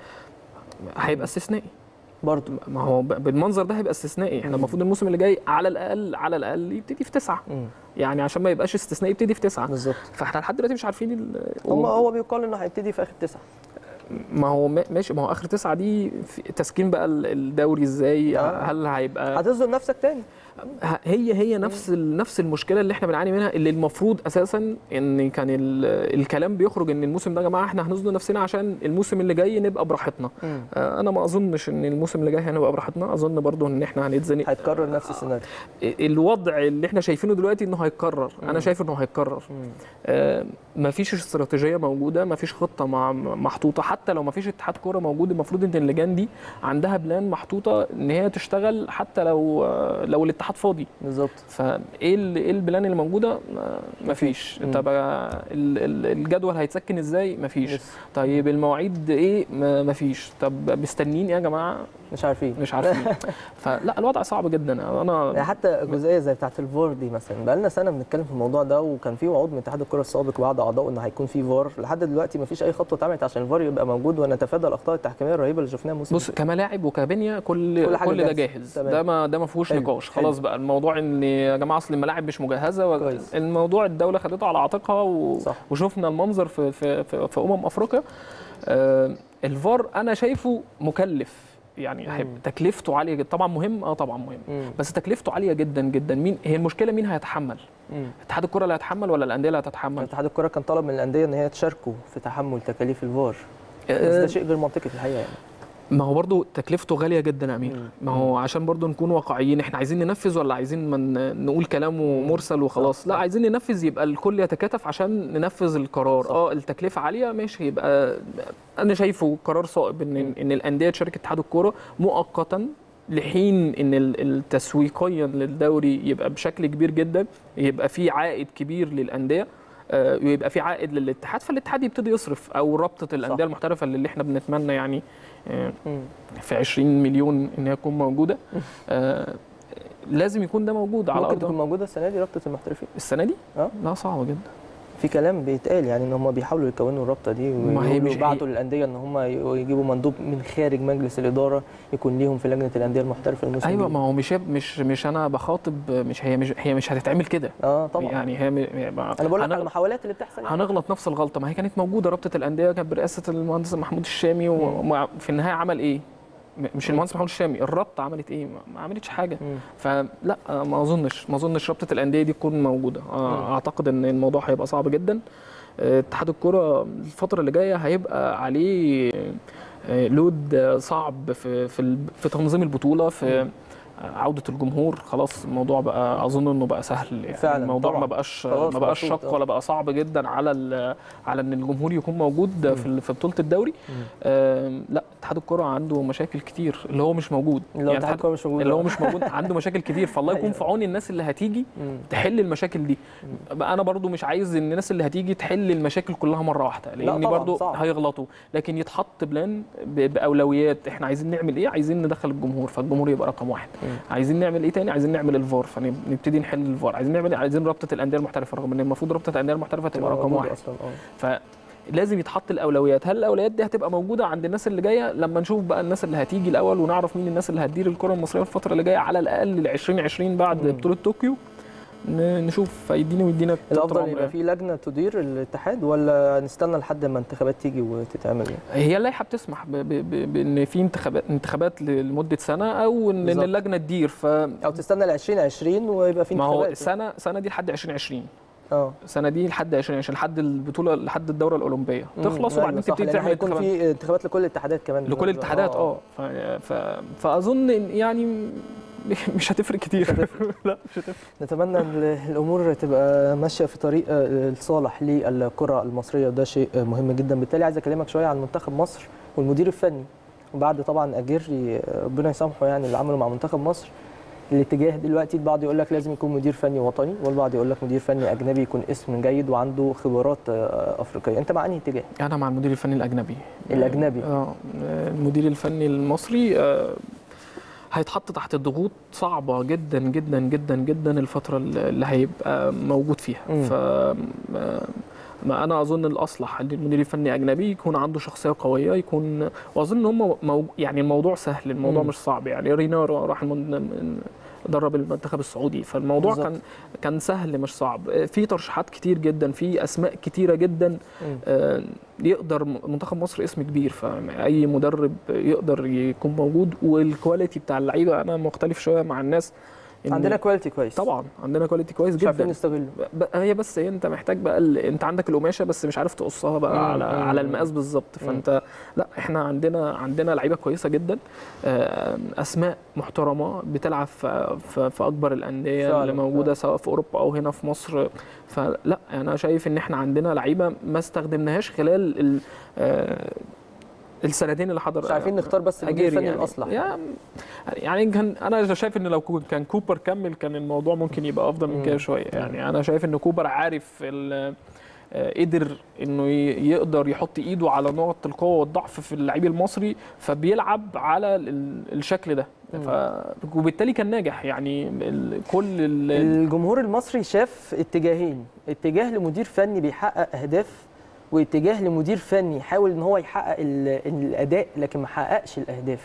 هيبقى استثنائي برضه ما هو ب- بالمنظر ده هيبقى استثنائي احنا المفروض الموسم اللي جاي على الاقل على الاقل يبتدي في تسعه مم. يعني عشان ما يبقاش استثنائي يبتدي في تسعه بالظبط فاحنا لحد دلوقتي مش عارفين ال... هم هو بيقال انه هيبتدي في اخر تسعه ما هو ما- ماشي ما هو اخر تسعه دي في تسكين بقى ال- الدوري ازاي آه. هل هيبقى هتظلم نفسك تاني ه- هي هي نفس ال- نفس المشكله اللي احنا بنعاني منها اللي المفروض اساسا ان كان ال- الكلام بيخرج ان الموسم ده يا جماعه احنا هنزنق نفسنا عشان الموسم اللي جاي نبقى براحتنا آه، انا ما اظنش ان الموسم اللي جاي هنبقى براحتنا اظن برضو ان احنا هنتزنق هيتكرر نفس السيناريو الوضع اللي احنا شايفينه دلوقتي انه هيتكرر انا مم. شايف انه هيتكرر مم. آه، مفيش استراتيجيه موجوده مفيش خطه مع محطوطه حتى لو مفيش اتحاد كوره موجود المفروض ان اللجان دي عندها بلان محطوطه ان هي تشتغل حتى لو آه، لو الاتحاد فاضي بالظبط فايه ال- ايه البلان اللي موجوده ما- مفيش مم. طب آه، ال- ال- الجدول هيتسكن ازاي مفيش لسه. طيب المواعيد ايه ما- مفيش طب مستنيين ايه يا جماعه مش عارفين مش عارفين فلا الوضع صعب جدا يعني انا حتى جزئيه زي بتاعه الفار دي مثلا بقى لنا سنه بنتكلم في الموضوع ده وكان في وعود من اتحاد الكره السابق وبعض اعضائه ان هيكون في فار لحد دلوقتي ما فيش اي خطوه اتعملت عشان الفار يبقى موجود ونتفادى الاخطاء التحكيميه الرهيبه اللي شفناها الموسم بص كملاعب وكبنيه كل كل كل, حاجة كل ده جاهزة. جاهز تمام. ده ما ده ما فيهوش حلو، نقاش حلو. خلاص بقى الموضوع ان يا جماعه اصل الملاعب مش مجهزه و... كويس. الموضوع الدوله خدته على عاتقها و... صح. وشفنا المنظر في في في, في امم افريقيا آه الفار انا شايفه مكلف يعني مم. هيبقى تكلفته عاليه جدا طبعا مهم اه طبعا مهم مم. بس تكلفته عاليه جدا جدا مين هي المشكله مين هيتحمل مم. اتحاد الكره اللي هيتحمل ولا الانديه اللي هتتحمل اتحاد الكره كان طلب من الانديه ان هي تشاركوا في تحمل تكاليف الفار بس ده آه، شيء غير منطقي في الحقيقه يعني ما هو برضو تكلفته غاليه جدا يا امير مم. ما هو عشان برضو نكون واقعيين احنا عايزين ننفذ ولا عايزين من نقول كلامه مرسل وخلاص صح، لا صح. عايزين ننفذ يبقى الكل يتكاتف عشان ننفذ القرار صح. اه التكلفه عاليه ماشي يبقى انا شايفه قرار صائب ان ان الانديه تشارك اتحاد الكوره مؤقتا لحين ان ال- التسويقيا للدوري يبقى بشكل كبير جدا يبقى في عائد كبير للانديه آه، ويبقى في عائد للاتحاد فالاتحاد يبتدي يصرف او رابطه الانديه المحترفه اللي احنا بنتمنى يعني آه، مم. في 20 مليون ان هي تكون موجوده آه لازم يكون ده موجود على ممكن ارض تكون موجوده السنه دي رابطه المحترفين السنه دي اه لا صعبه جدا في كلام بيتقال يعني ان هم بيحاولوا يكونوا الرابطه دي ما هي مش- ويبعتوا للانديه ان هم يجيبوا مندوب من خارج مجلس الاداره يكون ليهم في لجنه الانديه المحترفه الموسم ايوه الجديد. ما هو مش مش مش انا بخاطب مش هي مش هي مش هتتعمل كده اه طبعا يعني هي م- ما- انا بقول لك هنغ- على المحاولات اللي بتحصل يعني. هنغلط نفس الغلطه ما هي كانت موجوده رابطه الانديه كانت برئاسه المهندس محمود الشامي وفي النهايه عمل ايه م- مش المهندس محمود الشامي الرابطه عملت ايه ما- ما عملتش حاجه مم. فلا آه، ما اظنش ما اظنش رابطه الانديه دي تكون موجوده آه، اعتقد ان الموضوع هيبقى صعب جدا آه، اتحاد الكره الفتره اللي جايه هيبقى عليه آه، لود آه، صعب في في ال- في تنظيم البطوله في آه، عوده الجمهور خلاص الموضوع بقى اظن انه بقى سهل يعني فعلاً، الموضوع طبعاً. ما بقاش خلاص ما بقاش مبسوط، شق آه. ولا بقى صعب جدا على ال- على ان الجمهور يكون موجود في ال- في بطوله الدوري مم. آه، لا اتحاد الكره عنده مشاكل كتير اللي هو مش موجود اللي هو اتحاد الكره مش موجود اللي هو مش موجود عنده مشاكل كتير فالله يكون أيوة. في عون الناس اللي هتيجي مم. تحل المشاكل دي بقى انا برضو مش عايز ان الناس اللي هتيجي تحل المشاكل كلها مره واحده لان طبعاً، برضو صعب. هيغلطوا لكن يتحط بلان ب- باولويات احنا عايزين نعمل ايه عايزين ندخل الجمهور فالجمهور يبقى رقم واحد مم. عايزين نعمل ايه تاني عايزين نعمل الفار فنبتدي نحل الفار عايزين نعمل إيه؟ عايزين رابطه الانديه المحترفه رغم ان المفروض رابطه الانديه المحترفه تبقى رقم موجودة واحد اصلا اه فلازم يتحط الاولويات هل الاولويات دي هتبقى موجوده عند الناس اللي جايه لما نشوف بقى الناس اللي هتيجي الاول ونعرف مين الناس اللي هتدير الكره المصريه في الفتره اللي جايه على الاقل ل 2020 بعد مم. بطوله طوكيو ن- نشوف هيديني ويدينا الافضل طول يبقى عمره في لجنه تدير الاتحاد ولا نستنى لحد ما انتخابات تيجي وتتعمل يعني؟ هي اللائحه بتسمح ب- ب- ب- بان في انتخابات انتخابات لمده سنه او ان إن بالظبط. اللجنه تدير ف او تستنى ل 2020 ويبقى في ما هو انتخابات سنه سنه دي لحد 2020 اه السنه دي لحد 2020 لحد البطوله لحد الدوره الاولمبيه تخلص مم. وبعدين أيوة صح، تبتدي لأن تعمل هيكون انتخابات في انتخابات لكل الاتحادات كمان لكل الاتحادات اه ف... ف... فاظن إن يعني مش هتفرق كتير لا مش هتفرق نتمنى ان الامور تبقى ماشيه في طريق آه، الصالح للكره المصريه وده شيء آه، مهم جدا بالتالي عايز اكلمك شويه عن منتخب مصر والمدير الفني وبعد طبعا اجري آه، ربنا يسامحه يعني اللي عمله مع منتخب مصر الاتجاه دلوقتي البعض يقول لك لازم يكون مدير فني وطني والبعض يقول لك مدير فني اجنبي يكون اسم جيد وعنده خبرات آه، افريقيه انت مع انهي اتجاه انا مع المدير الفني الاجنبي الأجنبي. اه المدير الفني المصري آه هيتحط تحت ضغوط صعبه جدا جدا جدا جدا الفتره اللي هيبقى موجود فيها مم. ف ما- ما انا اظن الاصلح ان المدير الفني اجنبي يكون عنده شخصيه قويه يكون واظن ان هم مو... يعني الموضوع سهل الموضوع مم. مش صعب يعني رينارو راح المن... درب المنتخب السعودي فالموضوع بالظبط. كان كان سهل مش صعب في ترشيحات كتير جدا في اسماء كتيره جدا مم. آه، يقدر منتخب مصر اسم كبير فاي مدرب يقدر يكون موجود والكواليتي بتاع اللعيبه انا مختلف شويه مع الناس إن- عندنا كواليتي كويس طبعا عندنا كواليتي كويس مش عارفين جدا نستغله ب- هي بس هي انت محتاج بقى ال... انت عندك القماشه بس مش عارف تقصها بقى مم، على مم، على مم. المقاس بالظبط مم. فانت لا احنا عندنا عندنا لعيبه كويسه جدا آه، اسماء محترمه بتلعب في, في, في اكبر الانديه فعلا، اللي موجوده سواء في اوروبا او هنا في مصر فلا انا شايف ان احنا عندنا لعيبه ما استخدمناهاش خلال ال... آه، السنتين اللي حضر مش عارفين نختار بس المدير أجيري الفني يعني. الاصلح يعني يعني كان انا شايف ان لو كو- كان كوبر كمل كان الموضوع ممكن يبقى افضل من مم. كده شويه يعني انا شايف ان كوبر عارف ال- آه، قدر انه ي- يقدر يحط ايده على نقط القوه والضعف في اللعيب المصري فبيلعب على ال- الشكل ده مم. ف... وبالتالي كان ناجح يعني ال... كل ال... الجمهور المصري شاف اتجاهين اتجاه لمدير فني بيحقق اهداف واتجاه لمدير فني يحاول ان هو يحقق ال- الاداء لكن ما حققش الاهداف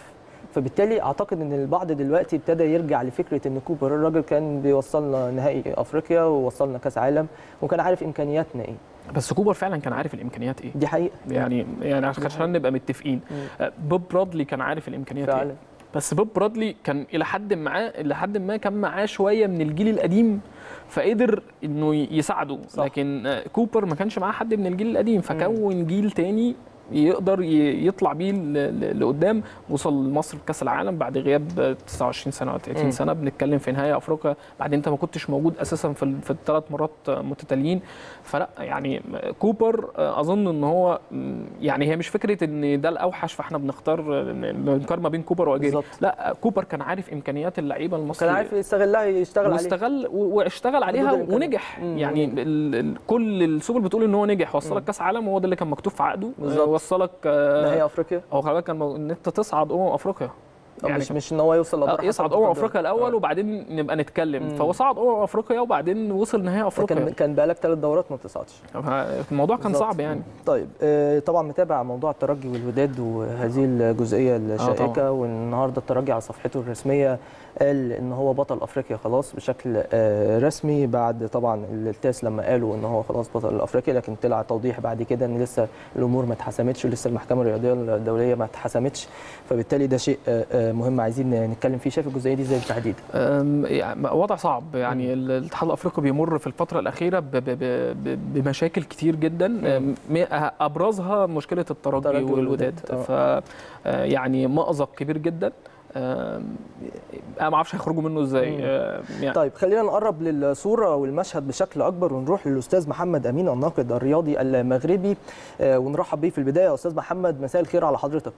فبالتالي اعتقد ان البعض دلوقتي ابتدى يرجع لفكره ان كوبر الراجل كان بيوصلنا نهائي افريقيا ووصلنا كاس عالم وكان عارف امكانياتنا ايه بس كوبر فعلا كان عارف الامكانيات ايه دي حقيقه يعني يعني عشان نبقى متفقين آه، بوب برادلي كان عارف الامكانيات فعلا ايه بس بوب برادلي كان الى حد معاه الى حد ما كان معاه شويه من الجيل القديم فقدر انه يساعده صح. لكن آه، كوبر ما كانش معاه حد من الجيل القديم فكون جيل تاني يقدر ي- يطلع بيه ل- ل- لقدام وصل مصر كاس العالم بعد غياب 29 سنه او 30 مم. سنه بنتكلم في نهايه افريقيا بعد انت ما كنتش موجود اساسا في ال- في الثلاث مرات متتاليين فلا يعني كوبر اظن ان هو م، يعني هي مش فكره ان ده الاوحش فاحنا بنختار بنقارن ما بين كوبر واجيري بالظبط. لا كوبر كان عارف امكانيات اللعيبه المصريه كان عارف يستغلها يشتغل عليها واستغل و- واشتغل عليها الإمكانيات. ونجح مم. يعني ال ال كل السبل بتقول ان هو نجح وصلك كاس عالم وهو ده اللي كان مكتوب في عقده بالظبط. آه، وصلك آه، نهائي افريقيا هو خلي بالك كان مو- ان انت تصعد امم افريقيا يعني مش مش ان هو يوصل آه، لأدوار يصعد حتى امم متقدمة. افريقيا الاول آه. وبعدين نبقى نتكلم مم. فهو صعد امم افريقيا وبعدين وصل نهائي كان افريقيا كان بقالك ثلاث دورات ما بتصعدش الموضوع كان بالظبط. صعب يعني طيب آه، طبعا متابع موضوع الترجي والوداد وهذه الجزئيه الشائكه والنهارده الترجي على صفحته الرسميه قال ان هو بطل افريقيا خلاص بشكل آه، رسمي بعد طبعا التاس لما قالوا ان هو خلاص بطل افريقيا لكن طلع توضيح بعد كده ان لسه الامور ما اتحسمتش ولسه المحكمه الرياضيه الدوليه ما اتحسمتش فبالتالي ده شيء آه، آه، مهم عايزين نتكلم فيه شايف الجزئيه دي ازاي بالتحديد أم، يعني وضع صعب يعني ال- الاتحاد الافريقي بيمر في الفتره الاخيره ب- ب- ب- ب- بمشاكل كتير جدا أم، م- ابرزها مشكله الترجي الترجي والوداد والوداد، ف آه، يعني مأزق كبير جدا أم، انا ما اعرفش هيخرجوا منه ازاي مم. أم، يعني طيب خلينا نقرب للصوره والمشهد بشكل اكبر ونروح للاستاذ محمد امين الناقد الرياضي المغربي آه، ونرحب بيه في البدايه يا استاذ محمد مساء الخير على حضرتك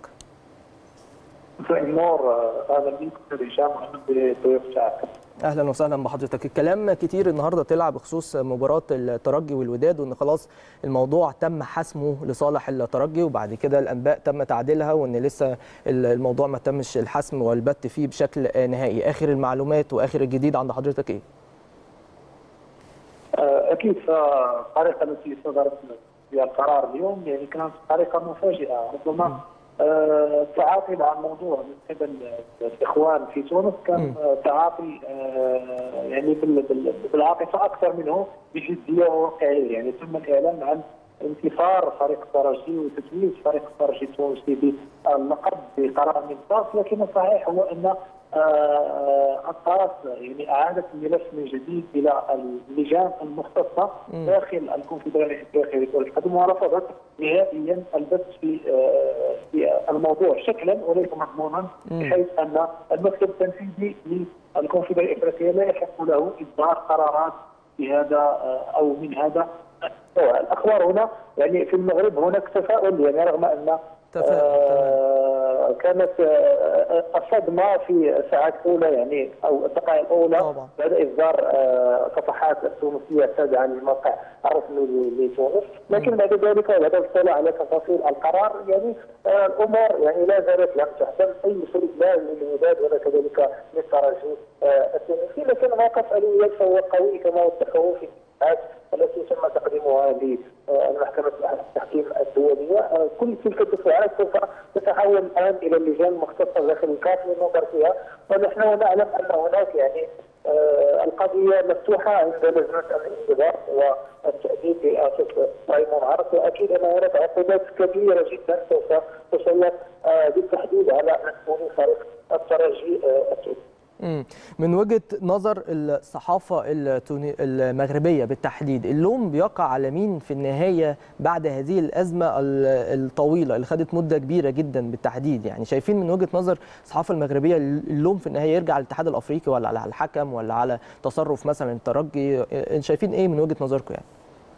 مساء النور آه، اهلا بكم استاذ هشام واهلا بالضيوف تاعك اهلا وسهلا بحضرتك الكلام كتير النهارده طلع بخصوص مباراه الترجي والوداد وان خلاص الموضوع تم حسمه لصالح الترجي وبعد كده الانباء تم تعديلها وان لسه الموضوع ما تمش الحسم والبت فيه بشكل نهائي اخر المعلومات واخر الجديد عند حضرتك ايه آه، اكيد فالطريقه التي صدرت فيها القرار اليوم يعني كانت طريقه مفاجئه ربما آه، التعاطي مع الموضوع من قبل الاخوان في تونس كان آه، تعاطي آه، يعني بال- بال- بالعاطفه اكثر منه بجديه وواقعيه يعني تم الاعلان عن انتصار فريق الترجي وتتويج فريق الترجي التونسي باللقب بقرار من الطرف لكن الصحيح هو ان آه، الطرف يعني اعادت الملف من جديد الى اللجان المختصه داخل الكونفدراليه الافريقيه لكره القدم ورفضت نهائيا البث في آه، في الموضوع شكلا وليس مضمونا بحيث ان المكتب التنفيذي للكونفدراليه الافريقيه لا يحق له اصدار قرارات في هذا آه، او من هذا النوع. الاخبار هنا يعني في المغرب هناك تفاؤل يعني رغم ان تفاؤل، آه، كانت آه، الصدمه في الساعات الاولى يعني او الدقائق الاولى طبعا. بعد اصدار آه، صفحات التونسيه التابعه للموقع الرسمي ل- لتونس لكن بعد ذلك بعد الاطلاع على تفاصيل القرار يعني آه، الامور يعني لا زالت لم تحسم اي شيء لا للوداد ولا كذلك للترجي آه، التونسي لكن موقف الوداد فهو قوي كما وضحه في الاتحاد التي تم تقديمها لمحكمة التحكيم الدولية آه، كل تلك الدفاعات سوف تتحول الآن إلى اللجان المختصة داخل الكاف للنظر فيها ونحن نعلم أن هناك يعني آه، القضية مفتوحة عند لجنة الانضباط والتأديب برئاسة سايمون عرس وأكيد أن هناك عقوبات كبيرة جدا سوف تسلط آه، بالتحديد على مسؤولي فريق الترجي آه، التونسي مم. من وجهه نظر الصحافه التوني... المغربيه بالتحديد اللوم بيقع على مين في النهايه بعد هذه الازمه ال- الطويله اللي خدت مده كبيره جدا بالتحديد يعني شايفين من وجهه نظر الصحافه المغربيه اللوم في النهايه يرجع على الاتحاد الافريقي ولا على الحكم ولا على تصرف مثلا الترجي إيه- شايفين ايه من وجهه نظركم يعني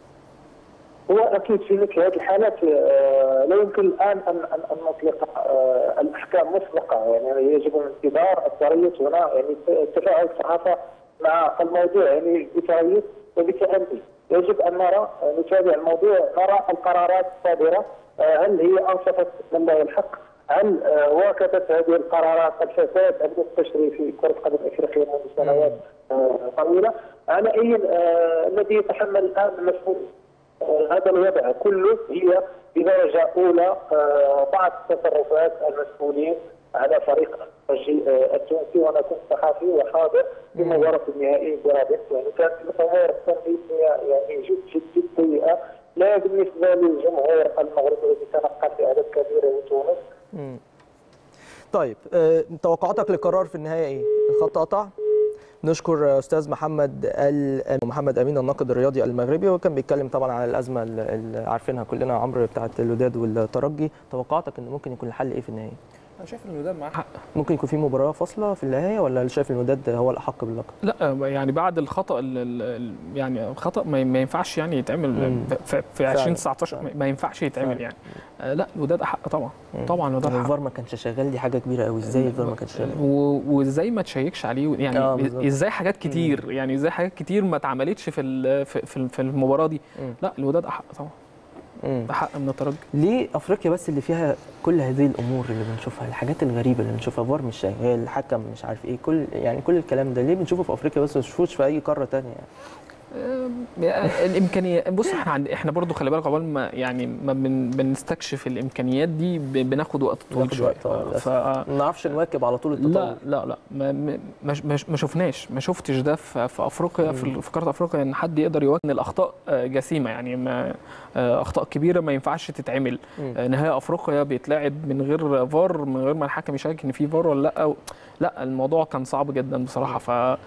هو اكيد في مثل هذه الحالات آه، لا يمكن الان ان ان ان نطلق آه، الاحكام مسبقه يعني يجب الانتظار التريث هنا يعني تفاعل الصحافه مع الموضوع يعني بتريث وبتأني يجب ان نرى نتابع الموضوع نرى القرارات الصادره آه، هل هي انصفت من له الحق هل آه، واكبت هذه القرارات الفساد المنتشر في كره القدم الافريقيه منذ سنوات آه، طويله على اي آه، الذي يتحمل الان المسؤوليه آه، هذا الوضع كله هي بدرجه اولى آه، بعض تصرفات المسؤولين على فريق التونسي وانا كنت صحفي وحاضر في مباراه النهائي برابط يعني كانت الامور التنظيميه يعني جد جد جد سيئه لا بالنسبه للجمهور المغربي الذي تنقل باعداد كبيره لتونس مم. طيب آه، توقعاتك للقرار في النهايه ايه؟ الخط قطع؟ نشكر استاذ محمد ال... محمد امين الناقد الرياضي المغربي وكان بيتكلم طبعا على الازمه اللي عارفينها كلنا عمرو بتاعه الوداد والترجي توقعاتك ان ممكن يكون الحل ايه في النهايه؟ انا شايف ان الوداد معاه حق ممكن يكون في مباراه فاصله في النهايه ولا شايف ان الوداد هو الاحق باللقب؟ لا يعني بعد الخطا ال- ال- ال- يعني خطا ما ما ينفعش يعني يتعمل مم. في, في فعلا. 2019 فعلا. ما ينفعش يتعمل فعلا. يعني آه، لا الوداد احق طبعا مم. طبعا الوداد يعني حق الفار ما كانش شغال دي حاجه كبيره قوي ازاي الفار ما كانش شغال؟ و- وازاي ما تشيكش عليه يعني آه، بالظبط. ازاي حاجات كتير يعني ازاي حاجات كتير ما اتعملتش في ال- في في- في المباراه دي مم. لا الوداد احق طبعا مم. احق من الترجي ليه افريقيا بس اللي فيها كل هذه الامور اللي بنشوفها الحاجات الغريبه اللي بنشوفها فار مش شغال الحكم مش عارف ايه كل يعني كل الكلام ده ليه بنشوفه في افريقيا بس ما بنشوفوش في اي قاره تانية يعني الامكانيه بص احنا عند احنا برضو خلي بالك عقبال ما يعني ما بن بنستكشف الامكانيات دي ب- بناخد وقت طويل بناخد شويه وقت، آه، ف للأسف. ما نعرفش نواكب على طول التطور لا لا لا ما ما ما- ما شفناش ما شفتش ده في في افريقيا في في قاره افريقيا ان حد يقدر يواجه الاخطاء آه، جسيمه يعني ما آه، اخطاء كبيره ما ينفعش تتعمل مم. آه، نهائي افريقيا بيتلعب من غير فار من غير ما الحكم يشارك ان في فار ولا لا أو لا الموضوع كان صعب جدا بصراحه ف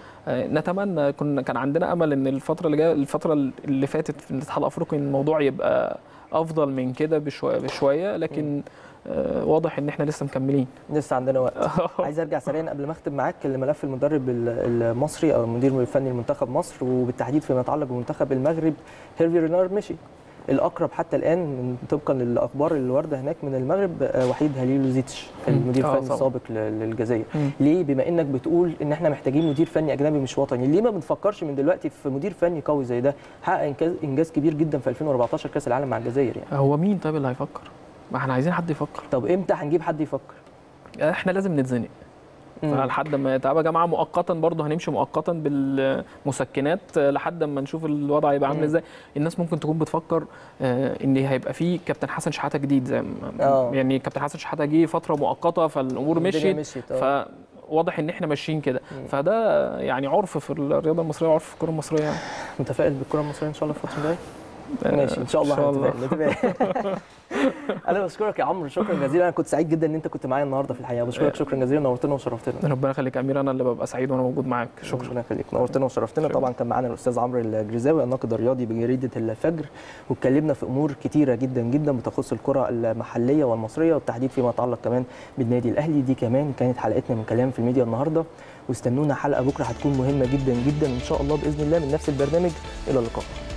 نتمنى كنا كان عندنا امل ان الفتره اللي جايه الفتره اللي فاتت في الاتحاد الافريقي إن الموضوع يبقى افضل من كده بشويه بشويه لكن آه، واضح ان احنا لسه مكملين لسه عندنا وقت عايز ارجع سريعا قبل ما اختم معاك لملف المدرب ال- المصري او المدير الفني لمنتخب مصر وبالتحديد فيما يتعلق بمنتخب المغرب هيرفي رينار مشي الاقرب حتى الان من طبقا للاخبار اللي وارده هناك من المغرب آه، وحيد هليلوزيتش المدير آه، الفني طبعا. السابق ل- للجزائر مم. ليه بما انك بتقول ان احنا محتاجين مدير فني اجنبي مش وطني ليه ما بنفكرش من دلوقتي في مدير فني قوي زي ده حقق انجاز انجاز كبير جدا في 2014 كاس العالم مع الجزائر يعني هو مين طيب اللي هيفكر؟ ما احنا عايزين حد يفكر طب امتى هنجيب حد يفكر احنا لازم نتزنق مم. فلحد ما يتعب يا جماعه مؤقتا برضه هنمشي مؤقتا بالمسكنات لحد ما نشوف الوضع هيبقى عامل مم. ازاي الناس ممكن تكون بتفكر آه، ان هيبقى في كابتن حسن شحاته جديد زي ما آه. يعني كابتن حسن شحاته جه فتره مؤقته فالامور الدنيا مشيت مشيت آه. فواضح ان احنا ماشيين كده مم. فده يعني عرف في الرياضه المصريه وعرف في الكره المصريه يعني متفائل بالكره المصريه ان شاء الله في الفتره الجايه آه، ماشي ان شاء الله إن شاء الله. هنتفائل نتفائل. انا بشكرك يا عمرو شكرا جزيلا انا كنت سعيد جدا ان انت كنت معايا النهارده في الحقيقه بشكرك شكرا جزيلا نورتنا وشرفتنا ربنا يخليك يا امير انا اللي ببقى سعيد وانا موجود معاك شكرا ربنا يخليك نورتنا وشرفتنا شكراً. طبعا كان معانا الاستاذ عمرو الجرزاوي الناقد الرياضي بجريده الفجر واتكلمنا في امور كتيره جدا جدا بتخص الكره المحليه والمصريه والتحديد فيما يتعلق كمان بالنادي الاهلي دي كمان كانت حلقتنا من كلام في الميديا النهارده واستنونا حلقه بكره هتكون مهمه جدا جدا ان شاء الله باذن الله من نفس البرنامج الى اللقاء